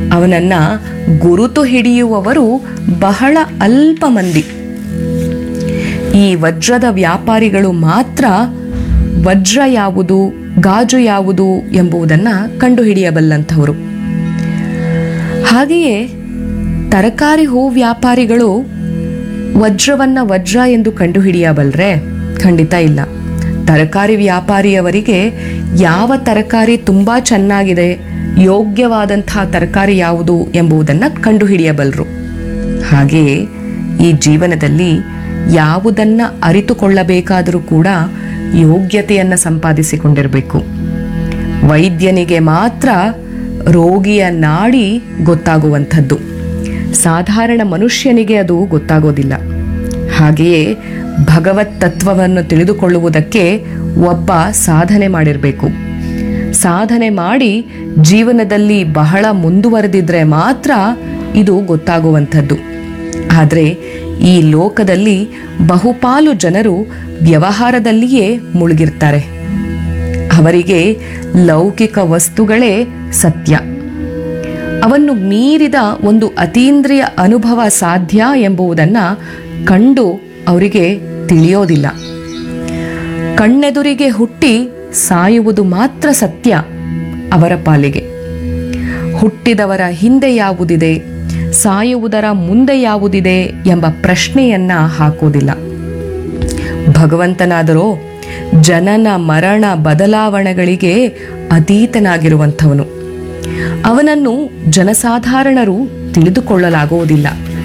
ಅವನನ್ನ ಗುರುತು ಹಿಡಿಯುವವರು ಬಹಳ ಅಲ್ಪ ಮಂದಿ ಈ ವಜ್ರದ ವ್ಯಾಪಾರಿಗಳು ಮಾತ್ರ ವಜ್ರ ಯಾವುದು ಗಾಜು ಯಾವುದು ಎಂಬುದನ್ನು ಕಂಡುಹಿಡಿಯಬಲ್ಲಂಥವರು ಹಾಗೆಯೇ ತರಕಾರಿ ಹೂ ವ್ಯಾಪಾರಿಗಳು ವಜ್ರವನ್ನ ವಜ್ರ ಎಂದು ಕಂಡುಹಿಡಿಯಬಲ್ರೆ ಖಂಡಿತ ಇಲ್ಲ ತರಕಾರಿ ವ್ಯಾಪಾರಿಯವರಿಗೆ ಯಾವ ತರಕಾರಿ ತುಂಬಾ ಚೆನ್ನಾಗಿದೆ ಯೋಗ್ಯವಾದಂತಹ ತರಕಾರಿ ಯಾವುದು ಎಂಬುದನ್ನು ಕಂಡುಹಿಡಿಯಬಲ್ಲರು ಹಾಗೆಯೇ ಈ ಜೀವನದಲ್ಲಿ ಯಾವುದನ್ನ ಅರಿತುಕೊಳ್ಳಬೇಕಾದರೂ ಕೂಡ ಯೋಗ್ಯತೆಯನ್ನು ಸಂಪಾದಿಸಿಕೊಂಡಿರಬೇಕು ವೈದ್ಯನಿಗೆ ಮಾತ್ರ ರೋಗಿಯ ನಾಡಿ ಗೊತ್ತಾಗುವಂಥದ್ದು ಸಾಧಾರಣ ಮನುಷ್ಯನಿಗೆ ಅದು ಗೊತ್ತಾಗೋದಿಲ್ಲ ಹಾಗೆಯೇ ಭಗವತ್ ತತ್ವವನ್ನು ತಿಳಿದುಕೊಳ್ಳುವುದಕ್ಕೆ ಒಬ್ಬ ಸಾಧನೆ ಮಾಡಿರಬೇಕು ಸಾಧನೆ ಮಾಡಿ ಜೀವನದಲ್ಲಿ ಬಹಳ ಮುಂದುವರೆದಿದ್ರೆ ಮಾತ್ರ ಇದು ಗೊತ್ತಾಗುವಂಥದ್ದು ಆದರೆ ಈ ಲೋಕದಲ್ಲಿ ಬಹುಪಾಲು ಜನರು ವ್ಯವಹಾರದಲ್ಲಿಯೇ ಮುಳುಗಿರ್ತಾರೆ ಅವರಿಗೆ ಲೌಕಿಕ ವಸ್ತುಗಳೇ ಸತ್ಯ ಅವನ್ನು ಮೀರಿದ ಒಂದು ಅತೀಂದ್ರಿಯ ಅನುಭವ ಸಾಧ್ಯ ಎಂಬುದನ್ನು ಕಂಡು ಅವರಿಗೆ ತಿಳಿಯೋದಿಲ್ಲ ಕಣ್ಣೆದುರಿಗೆ ಹುಟ್ಟಿ ಸಾಯುವುದು ಮಾತ್ರ ಸತ್ಯ ಅವರ ಪಾಲಿಗೆ ಹುಟ್ಟಿದವರ ಹಿಂದೆ ಯಾವುದಿದೆ ಸಾಯುವುದರ ಮುಂದೆ ಯಾವುದಿದೆ ಎಂಬ ಪ್ರಶ್ನೆಯನ್ನ ಹಾಕೋದಿಲ್ಲ ಭಗವಂತನಾದರೋ ಜನನ ಮರಣ ಬದಲಾವಣೆಗಳಿಗೆ ಅತೀತನಾಗಿರುವಂಥವನು ಅವನನ್ನು ಜನಸಾಧಾರಣರು ತಿಳಿದುಕೊಳ್ಳಲಾಗುವುದಿಲ್ಲ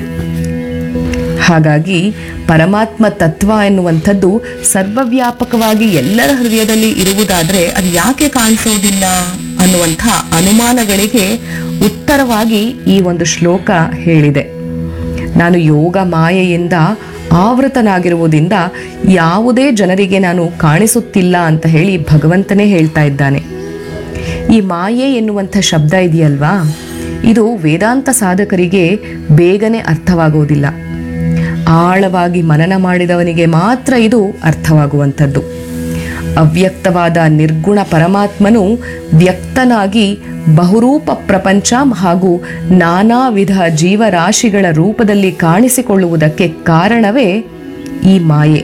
ಹಾಗಾಗಿ ಪರಮಾತ್ಮ ತತ್ವ ಎನ್ನುವಂಥದ್ದು ಸರ್ವವ್ಯಾಪಕವಾಗಿ ಎಲ್ಲರ ಹೃದಯದಲ್ಲಿ ಇರುವುದಾದ್ರೆ ಅದು ಯಾಕೆ ಕಾಣಿಸೋದಿಲ್ಲ ಅನ್ನುವಂಥ ಅನುಮಾನಗಳಿಗೆ ಉತ್ತರವಾಗಿ ಈ ಒಂದು ಶ್ಲೋಕ ಹೇಳಿದೆ ನಾನು ಯೋಗ ಮಾಯೆಯಿಂದ ಆವೃತನಾಗಿರುವುದರಿಂದ ಯಾವುದೇ ಜನರಿಗೆ ನಾನು ಕಾಣಿಸುತ್ತಿಲ್ಲ ಅಂತ ಹೇಳಿ ಭಗವಂತನೇ ಹೇಳ್ತಾ ಇದ್ದಾನೆ ಈ ಮಾಯೆ ಎನ್ನುವಂಥ ಶಬ್ದ ಇದೆಯಲ್ವಾ ಇದು ವೇದಾಂತ ಸಾಧಕರಿಗೆ ಬೇಗನೆ ಅರ್ಥವಾಗುವುದಿಲ್ಲ ಆಳವಾಗಿ ಮನನ ಮಾಡಿದವನಿಗೆ ಮಾತ್ರ ಇದು ಅರ್ಥವಾಗುವಂಥದ್ದು ಅವ್ಯಕ್ತವಾದ ನಿರ್ಗುಣ ಪರಮಾತ್ಮನು ವ್ಯಕ್ತನಾಗಿ ಬಹುರೂಪ ಪ್ರಪಂಚ ಹಾಗೂ ನಾನಾ ವಿಧ ಜೀವರಾಶಿಗಳ ರೂಪದಲ್ಲಿ ಕಾಣಿಸಿಕೊಳ್ಳುವುದಕ್ಕೆ ಕಾರಣವೇ ಈ ಮಾಯೆ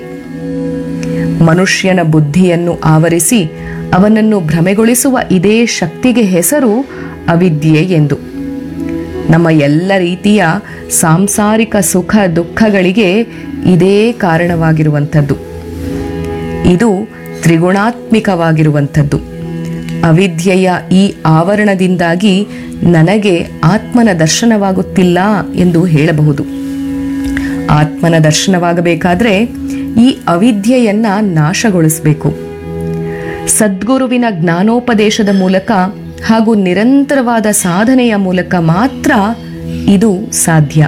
ಮನುಷ್ಯನ ಬುದ್ಧಿಯನ್ನು ಆವರಿಸಿ ಅವನನ್ನು ಭ್ರಮೆಗೊಳಿಸುವ ಇದೇ ಶಕ್ತಿಗೆ ಹೆಸರು ಅವಿದ್ಯೆ ಎಂದು ನಮ್ಮ ಎಲ್ಲ ರೀತಿಯ ಸಾಂಸಾರಿಕ ಸುಖ ದುಃಖಗಳಿಗೆ ಇದೇ ಕಾರಣವಾಗಿರುವಂಥದ್ದು ಇದು ತ್ರಿಗುಣಾತ್ಮಿಕವಾಗಿರುವಂಥದ್ದು ಅವಿದ್ಯೆಯ ಈ ಆವರಣದಿಂದಾಗಿ ನನಗೆ ಆತ್ಮನ ದರ್ಶನವಾಗುತ್ತಿಲ್ಲ ಎಂದು ಹೇಳಬಹುದು ಆತ್ಮನ ದರ್ಶನವಾಗಬೇಕಾದ್ರೆ ಈ ಅವಿದ್ಯೆಯನ್ನ ನಾಶಗೊಳಿಸಬೇಕು ಸದ್ಗುರುವಿನ ಜ್ಞಾನೋಪದೇಶದ ಮೂಲಕ ಹಾಗೂ ನಿರಂತರವಾದ ಸಾಧನೆಯ ಮೂಲಕ ಮಾತ್ರ ಇದು ಸಾಧ್ಯ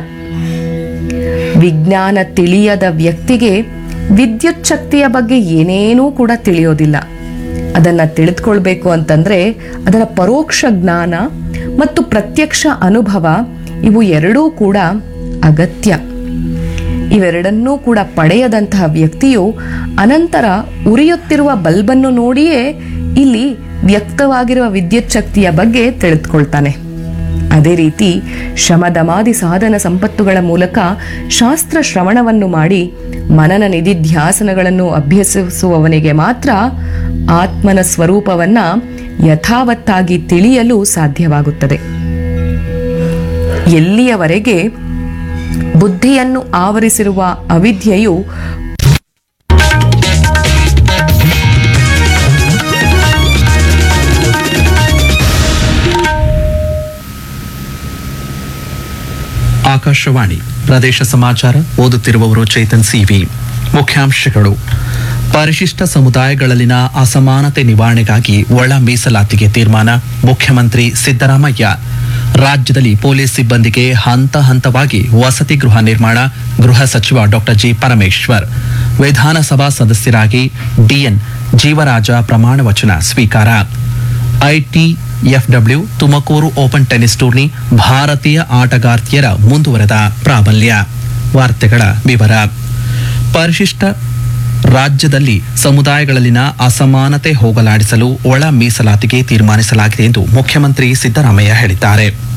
ವಿಜ್ಞಾನ ತಿಳಿಯದ ವ್ಯಕ್ತಿಗೆ ವಿದ್ಯುತ್ ಶಕ್ತಿಯ ಬಗ್ಗೆ ಏನೇನೂ ಕೂಡ ತಿಳಿಯೋದಿಲ್ಲ ಅದನ್ನ ತಿಳಿದುಕೊಳ್ಬೇಕು ಅಂತಂದ್ರೆ ಅದರ ಪರೋಕ್ಷ ಜ್ಞಾನ ಮತ್ತು ಪ್ರತ್ಯಕ್ಷ ಅನುಭವ ಇವು ಎರಡೂ ಕೂಡ ಅಗತ್ಯ ಇವೆರಡನ್ನೂ ಕೂಡ ಪಡೆಯದಂತಹ ವ್ಯಕ್ತಿಯು ಅನಂತರ ಉರಿಯುತ್ತಿರುವ ಬಲ್ಬನ್ನು ನೋಡಿಯೇ ಇಲ್ಲಿ ವ್ಯಕ್ತವಾಗಿರುವ ವಿದ್ಯುತ್ ಶಕ್ತಿಯ ಬಗ್ಗೆ ತಿಳಿದುಕೊಳ್ತಾನೆ ಅದೇ ರೀತಿ ಶಮದಮಾದಿ ಸಾಧನ ಸಂಪತ್ತುಗಳ ಮೂಲಕ ಶಾಸ್ತ್ರ ಶ್ರವಣವನ್ನು ಮಾಡಿ ಮನನ ನಿಧಿಧ್ಯಾಸನಗಳನ್ನು ಅಭ್ಯಸಿಸುವವನಿಗೆ ಮಾತ್ರ ಆತ್ಮನ ಸ್ವರೂಪವನ್ನ ಯಥಾವತ್ತಾಗಿ ತಿಳಿಯಲು ಸಾಧ್ಯವಾಗುತ್ತದೆ ಎಲ್ಲಿಯವರೆಗೆ ಬುದ್ಧಿಯನ್ನು ಆವರಿಸಿರುವ ಅವಿದ್ಯೆಯು ಆಕಾಶವಾಣಿ ಪ್ರದೇಶ ಸಮಾಚಾರ ಓದುತ್ತಿರುವವರು ಚೇತನ್ ಸಿವಿ ಮುಖ್ಯಾಂಶಗಳು ಪರಿಶಿಷ್ಟ ಸಮುದಾಯಗಳಲ್ಲಿನ ಅಸಮಾನತೆ ನಿವಾರಣೆಗಾಗಿ ಒಳ ಮೀಸಲಾತಿಗೆ ತೀರ್ಮಾನ ಮುಖ್ಯಮಂತ್ರಿ ಸಿದ್ದರಾಮಯ್ಯ ರಾಜ್ಯದಲ್ಲಿ ಪೊಲೀಸ್ ಸಿಬ್ಬಂದಿಗೆ ಹಂತ ಹಂತವಾಗಿ ವಸತಿ ಗೃಹ ನಿರ್ಮಾಣ ಗೃಹ ಸಚಿವ ಡಾಕ್ಟರ್ ಜಿ ಪರಮೇಶ್ವರ್ ವಿಧಾನಸಭಾ ಸದಸ್ಯರಾಗಿ ಡಿಎನ್ ಜೀವರಾಜ ಪ್ರಮಾಣ ವಚನ ಸ್ವೀಕಾರ ITFW Tumakuru open tennis tourney ಭಾರತೀಯ ಆಟಗಾರ್ತಿಯರ ಮುಂದುವರೆದ ಪ್ರಾಬಲ್ಯ ವಾರ್ತೆಗಳ ವಿವರ ಪರಿಶಿಷ್ಟ ರಾಜ್ಯದಲ್ಲಿ ಸಮುದಾಯಗಳಲ್ಲಿನ ಅಸಮಾನತೆ ಹೋಗಲಾಡಿಸಲು ಒಳ ಮೀಸಲಾತಿಗೆ ತೀರ್ಮಾನಿಸಲಾಗಿದೆ ಎಂದು ಮುಖ್ಯಮಂತ್ರಿ ಸಿದ್ದರಾಮಯ್ಯ ಹೇಳಿದ್ದಾರೆ